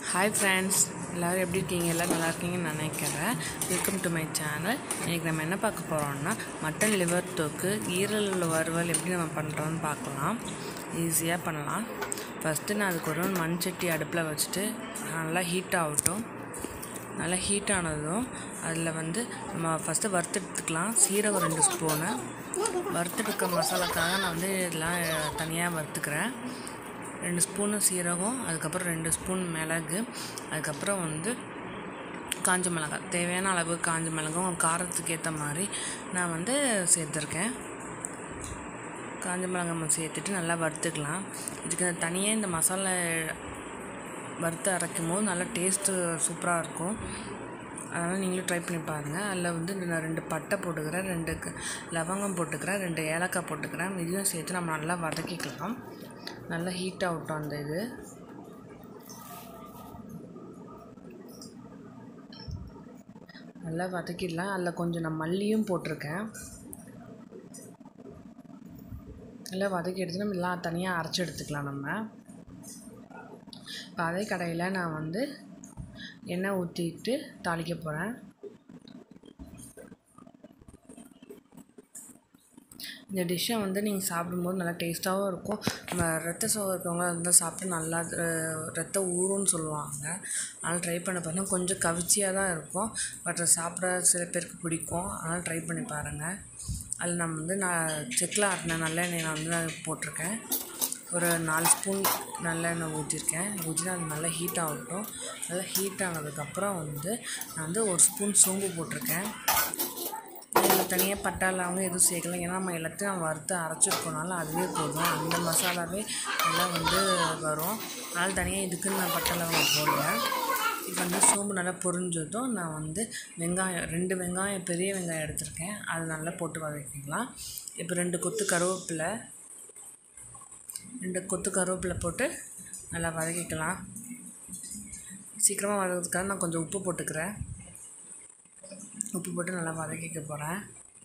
hi friends எல்லோரும் எப்படி இருக்கீங்க எல்லோரும் நல்லா இருக்கீங்கன்னு நினைக்கிறேன் வெல்கம் டு மை சேனல் இன்றைக்கி நம்ம என்ன பார்க்க போகிறோம்னா மட்டன் லிவர் தொக்கு ஈரல் வறுவல் எப்படி நம்ம பண்ணுறோன்னு பார்க்கலாம் ஈஸியாக பண்ணலாம் ஃபஸ்ட்டு நான் அதுக்கு ஒரு மண் சட்டி அடுப்பில் வச்சுட்டு நல்லா ஹீட் ஆகட்டும் நல்லா ஹீட் ஆனதும் அதில் வந்து நம்ம ஃபஸ்ட்டு வறுத்து எடுத்துக்கலாம் சீரகம் ரெண்டு ஸ்பூனு வறுத்துட்டுக்க மசாலாக்காக நான் வந்து இதெல்லாம் தனியாக வறுத்துக்கிறேன் ரெண்டு ஸ்பூனு சீரகம் அதுக்கப்புறம் ரெண்டு ஸ்பூன் மிளகு அதுக்கப்புறம் வந்து காஞ்ச மிளகாய் தேவையான அளவு காஞ்ச மிளகும் உங்கள் காரத்துக்கு ஏற்ற மாதிரி நான் வந்து சேர்த்துருக்கேன் காஞ்ச மிளகாய் நம்ம சேர்த்துட்டு நல்லா வறுத்துக்கலாம் இதுக்கு தனியாக இந்த மசாலா வறுத்து அரைக்கும் போது நல்லா டேஸ்ட்டு சூப்பராக இருக்கும் அதனால் நீங்களும் ட்ரை பண்ணி பாருங்கள் அதில் வந்து நான் ரெண்டு பட்டை போட்டுக்கிறேன் ரெண்டு க- லவங்கம் போட்டுக்கிறேன் ரெண்டு ஏலக்காய் போட்டுக்கிறேன் இதையும் சேர்த்து நம்ம நல்லா வதக்கிக்கலாம் நல்லா ஹீட் ஆகட்டும் அந்த இது நல்லா வதக்கிடலாம் அதில் கொஞ்சம் நான் மல்லியும் போட்டிருக்கேன் நல்லா வதக்கி எடுத்து நம்ம எல்லாம் தனியாக அரைச்சி எடுத்துக்கலாம் நம்ம இப்போ அதே கடையில் நான் வந்து எண்ணெய் ஊற்றிட்டு தாளிக்க போகிறேன் இந்த டிஷ்ஷை வந்து நீங்கள் சாப்பிடும்போது நல்லா டேஸ்ட்டாகவும் இருக்கும் நம்ம ரத்த சோகை இருக்கவங்க இருந்தால் சாப்பிட்டு நல்லா அஹ், ரத்தம் ஊறும்னு சொல்லுவாங்க அதனால் ட்ரை பண்ணி பாருங்கள் கொஞ்சம் கவிச்சியாக தான் இருக்கும் பட் அது சாப்பிட சில பேருக்கு பிடிக்கும் அதனால் ட்ரை பண்ணி பாருங்கள் அதில் நம்ம வந்து நான் செக்கில் ஆட்டின நல்லெண்ணெய் நான் வந்து நான் போட்டிருக்கேன் ஒரு நாலு ஸ்பூன் நல்லெண்ணெய் ஊற்றிருக்கேன் ஊற்றினா அது நல்லா ஹீட் ஆகட்டும் நல்லா ஹீட் ஆனதுக்கப்புறம் வந்து நான் வந்து ஒரு ஸ்பூன் சோம்பு போட்டிருக்கேன் இதில் தனியாக பட்டை லவங்கம் எதுவும் சேர்க்கல ஏன்னா நம்ம எல்லாத்தையும் நம்ம வறுத்து அரைச்சிருக்கோனால அதுவே போதும் அந்த மசாலாவே நல்லா வந்து வரும் அதனால் தனியாக இதுக்குன்னு நான் பட்டை லவங்கம் போடல இப்போ வந்து சோம்பு நல்லா பொரிஞ்சதும் நான் வந்து வெங்காயம் ரெண்டு வெங்காயம் பெரிய வெங்காயம் எடுத்திருக்கேன் அது நல்லா போட்டு வதக்கிக்கலாம் இப்போ ரெண்டு கொத்து கருவேப்பிலை ரெண்டு கொத்து கருவேப்பிலை போட்டு நல்லா வதக்கிக்கலாம் சீக்கிரமாக வதக்கிறதுக்காக நான் கொஞ்சம் உப்பு போட்டுக்கிறேன் உப்பு போட்டு நல்லா வதக்கிக்க போகிறேன்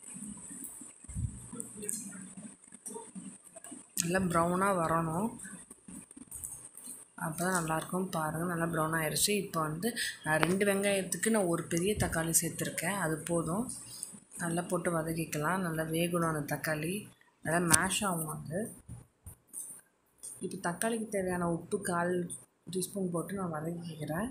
நல்லா ப்ரௌனாக வரணும் அப்போ தான் நல்லாயிருக்கும் பாருங்கள் நல்லா ப்ரௌன் ஆயிடுச்சு இப்போ வந்து நான் ரெண்டு வெங்காயத்துக்கு நான் ஒரு பெரிய தக்காளி சேர்த்துருக்கேன் அது போதும் நல்லா போட்டு வதக்கிக்கலாம் நல்லா வேகணும் அந்த தக்காளி நல்லா மேஷ் ஆகும் அது இப்போ தக்காளிக்கு தேவையான உப்பு கால் டீஸ்பூன் போட்டு நான் வதக்கிக்கிறேன்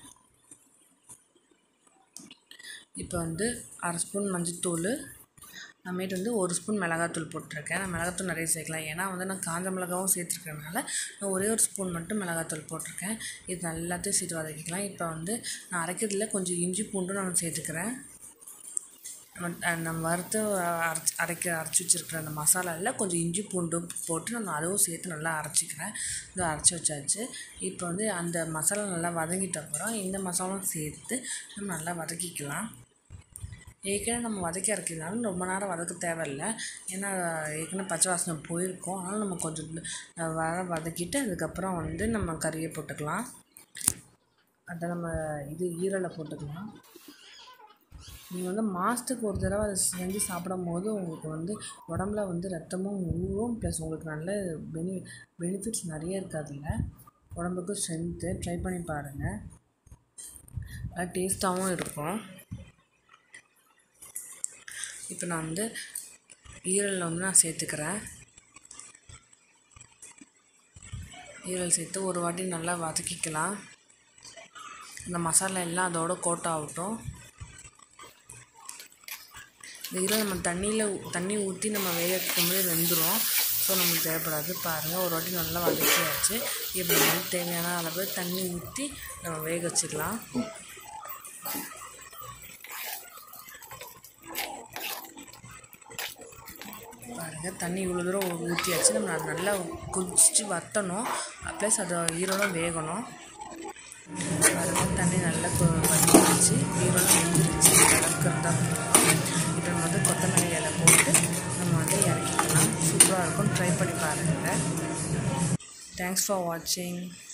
இப்போ வந்து அரை ஸ்பூன் மஞ்சத்தூள் அப்புறமேட்டு வந்து ஒரு ஸ்பூன் மிளகாத்தூள் போட்டிருக்கேன் நான் மிளகாத்தூள் நிறைய சேர்க்கலாம் ஏன்னா வந்து நான் காஞ்ச மிளகாவும் சேர்த்துருக்கறனால நான் ஒரே ஒரு ஸ்பூன் மட்டும் மிளகாத்தூள் போட்டிருக்கேன் இது எல்லாத்தையும் சேர்த்து வதக்கிக்கலாம் இப்போ வந்து நான் அரைக்கிறதுல கொஞ்சம் இஞ்சி பூண்டும் நான் சேர்த்துக்கிறேன் நம்ம அஹ் நம்ம வறுத்து அரைச்சி அரைக்க அரைச்சி வச்சுருக்கிற அந்த மசாலாவில் கொஞ்சம் இஞ்சி பூண்டு போட்டு நம்ம அதுவும் சேர்த்து நல்லா அரைச்சிக்கிறேன் இது அரைச்சி வச்சாச்சு இப்போ வந்து அந்த மசாலா நல்லா வதங்கிட்ட அப்புறம் இந்த மசாலாவும் சேர்த்து நம்ம நல்லா வதக்கிக்கலாம் ஏற்கனவே நம்ம வதக்கி அரைக்கிறதுனால ரொம்ப நேரம் வதக்க தேவையில்ல ஏன்னா ஏற்கனவே பச்சை வாசனை போயிருக்கோம் அதனால் நம்ம கொஞ்சம் அஹ், வர வதக்கிட்டு அதுக்கப்புறம் வந்து நம்ம கறியை போட்டுக்கலாம் அதை நம்ம இது ஈரலை போட்டுக்கலாம் நீங்கள் வந்து மாதத்துக்கு ஒரு தடவை அதை செஞ்சு சாப்பிடும் போது உங்களுக்கு வந்து உடம்புல வந்து ரத்தமும் ஊறும் ப்ளஸ் உங்களுக்கு நல்ல பெனி பெனிஃபிட்ஸ் நிறைய இருக்குது அதில் உடம்புக்கு ஸ்ட்ரென்த்து ட்ரை பண்ணி பாருங்கள் நல்லா டேஸ்ட்டாகவும் இருக்கும் இப்போ நான் வந்து ஈரலில் வந்து நான் சேர்த்துக்கிறேன் ஈரல் சேர்த்து ஒரு வாட்டி நல்லா வதக்கிக்கலாம் அந்த மசாலா எல்லாம் அதோட கோட் ஆகட்டும் இந்த இதில் நம்ம தண்ணியில் தண்ணி ஊற்றி நம்ம வேக வைக்கும்போது வெந்துடும் ஸோ நமக்கு தேவைப்படாது பாருங்கள் ஒரு வாட்டி நல்லா வதக்கியாச்சு இப்போ வந்து தேவையான அளவு தண்ணி ஊற்றி நம்ம வேக வச்சுக்கலாம் பாருங்கள் தண்ணி இவ்வளோ தூரம் ஊற்றியாச்சு நம்ம அது நல்லா கொதிச்சு வற்றணும் ப்ளஸ் அது ஈரலும் வேகணும் பாருங்கள் தண்ணி நல்லா கொ- வத்திருச்சு ஈரலும் வெந்துருச்சு கலக்கிறதா இப்போ நம்ம வந்து கொத்தமல்லி இலை போட்டு நம்ம வந்து இறக்கிக்கலாம் சூப்பராக இருக்கும் ட்ரை பண்ணி பாருங்கள் தேங்க்ஸ் ஃபார் வாட்சிங்